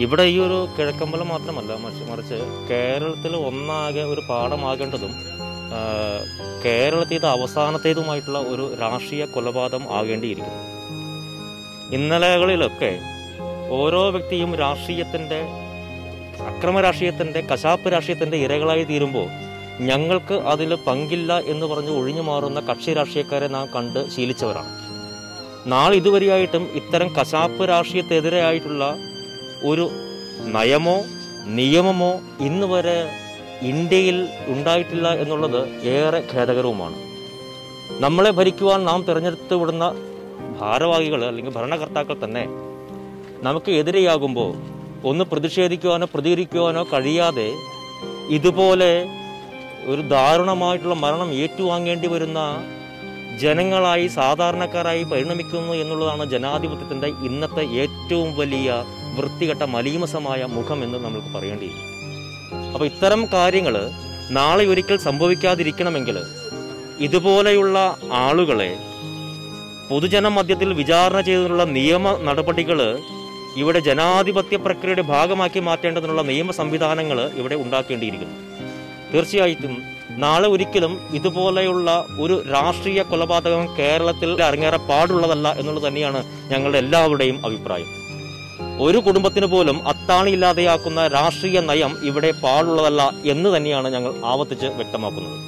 ഇവിടെ ഈ ഒരു കിഴക്കമ്പലം മാത്രമല്ല മറിച്ച് മറിച്ച് കേരളത്തിൽ ഒന്നാകെ ഒരു പാഠമാകേണ്ടതും ആ, കേരളത്തേത് അവസാനത്തേതുമായിട്ടുള്ള ഒരു രാഷ്ട്രീയ കൊലപാതകം ആകേണ്ടിയിരിക്കുന്നു ഇന്നലകളിലൊക്കെ ഓരോ വ്യക്തിയും രാഷ്ട്രീയത്തിൻ്റെ അക്രമ രാഷ്ട്രീയത്തിൻ്റെ കശാപ്പ് രാഷ്ട്രീയത്തിൻ്റെ ഇരകളായി തീരുമ്പോൾ ഞങ്ങൾക്ക് അതിൽ പങ്കില്ല എന്ന് പറഞ്ഞ് ഒഴിഞ്ഞു മാറുന്ന കക്ഷി രാഷ്ട്രീയക്കാരെ നാം കണ്ട് ശീലിച്ചവരാണ് നാളെ ഇതുവരെയായിട്ടും ഇത്തരം കശാപ്പ് രാഷ്ട്രീയത്തെതിരായിട്ടുള്ള ഒരു നയമോ നിയമമോ ഇന്ന് വരെ ഇന്ത്യയിൽ ഉണ്ടായിട്ടില്ല എന്നുള്ളത് ഏറെ ഖേദകരവുമാണ് നമ്മളെ ഭരിക്കുവാൻ നാം തിരഞ്ഞെടുത്ത് വിടുന്ന ഭാരവാഹികൾ അല്ലെങ്കിൽ ഭരണകർത്താക്കൾ തന്നെ നമുക്ക് എതിരെയാകുമ്പോൾ ഒന്ന് പ്രതിഷേധിക്കുവാനോ പ്രതികരിക്കുവാനോ കഴിയാതെ ഇതുപോലെ ഒരു ദാരുണമായിട്ടുള്ള മരണം ഏറ്റുവാങ്ങേണ്ടി വരുന്ന ജനങ്ങളായി സാധാരണക്കാരായി പരിണമിക്കുന്നു എന്നുള്ളതാണ് ജനാധിപത്യത്തിൻ്റെ ഇന്നത്തെ ഏറ്റവും വലിയ വൃത്തികെട്ട മലീമസമായ മുഖം എന്ന് നമുക്ക് പറയേണ്ടിയിരിക്കും അപ്പോൾ ഇത്തരം കാര്യങ്ങൾ നാളെ ഒരിക്കൽ സംഭവിക്കാതിരിക്കണമെങ്കിൽ ഇതുപോലെയുള്ള ആളുകളെ പൊതുജന മധ്യത്തിൽ വിചാരണ ചെയ്തതിനുള്ള നിയമ നടപടികൾ ഇവിടെ ജനാധിപത്യ പ്രക്രിയയുടെ ഭാഗമാക്കി മാറ്റേണ്ടതിനുള്ള നിയമ സംവിധാനങ്ങൾ ഇവിടെ ഉണ്ടാക്കേണ്ടിയിരിക്കുന്നു തീർച്ചയായിട്ടും നാളെ ഒരിക്കലും ഇതുപോലെയുള്ള ഒരു രാഷ്ട്രീയ കൊലപാതകം കേരളത്തിൽ അരങ്ങേറാൻ പാടുള്ളതല്ല എന്നുള്ളത് തന്നെയാണ് ഞങ്ങളുടെ എല്ലാവരുടെയും അഭിപ്രായം ഒരു കുടുംബത്തിന് പോലും അത്താണിയില്ലാതെയാക്കുന്ന രാഷ്ട്രീയ നയം ഇവിടെ പാടുള്ളതല്ല എന്ന് തന്നെയാണ് ഞങ്ങൾ ആവർത്തിച്ച് വ്യക്തമാക്കുന്നത്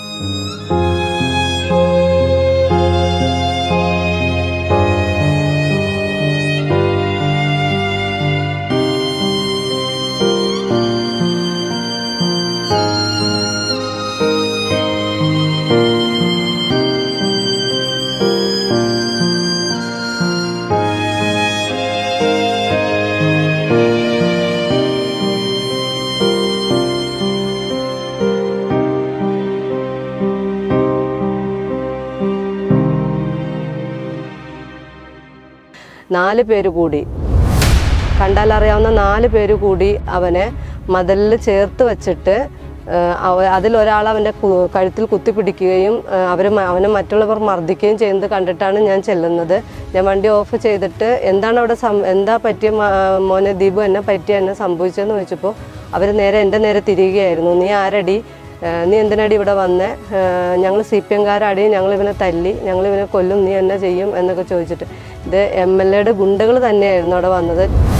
നാല് പേര് കൂടി കണ്ടാലറിയാവുന്ന നാല് പേര് കൂടി അവനെ മതിലിൽ ചേർത്ത് വെച്ചിട്ട് ഏഹ്, അവ- അതിലൊരാൾ അവൻ്റെ കു- കഴുത്തിൽ കുത്തിപ്പിടിക്കുകയും അവർ അവനെ മറ്റുള്ളവർ മർദ്ദിക്കുകയും ചെയ്യുന്നത് കണ്ടിട്ടാണ് ഞാൻ ചെല്ലുന്നത് ഞാൻ വണ്ടി ഓഫ് ചെയ്തിട്ട് എന്താണ് അവിടെ സം എന്താ പറ്റിയ മ- മോനെ ദീപു എന്നെ പറ്റിയ എന്നെ സംഭവിച്ചതെന്ന് ചോദിച്ചപ്പോൾ അവർ നേരെ എൻ്റെ നേരെ തിരികുകയായിരുന്നു നീ ആരടി ഏഹ്, നീ എന്തിനടി ഇവിടെ വന്നേ ഞങ്ങൾ സി പി എംകാരടി ഞങ്ങൾ ഇവനെ തല്ലി ഞങ്ങൾ ഇവനെ കൊല്ലും നീ എന്നെ ചെയ്യും എന്നൊക്കെ ചോദിച്ചിട്ട് ഇത് എം എൽ എയുടെ ഗുണ്ടകൾ തന്നെയായിരുന്നു അവിടെ വന്നത്